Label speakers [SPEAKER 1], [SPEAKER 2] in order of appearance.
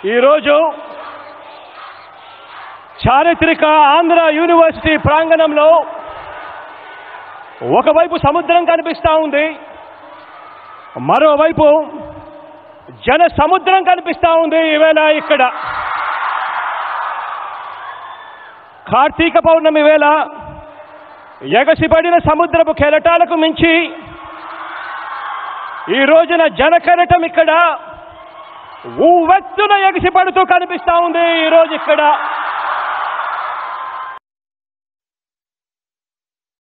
[SPEAKER 1] ఈరోజు చారిత్రక ఆంధ్ర యూనివర్సిటీ ప్రాంగణంలో ఒకవైపు సముద్రం కనిపిస్తూ ఉంది మరోవైపు జన సముద్రం కనిపిస్తూ ఉంది ఈవేళ ఇక్కడ కార్తీక పౌర్ణమి వేళ ఎగసిపడిన సముద్రపు కెరటాలకు మించి ఈ రోజున జన కెరటం ఇక్కడ ఊవెత్తున ఎగసిపడుతూ కనిపిస్తూ ఉంది ఈరోజు ఇక్కడ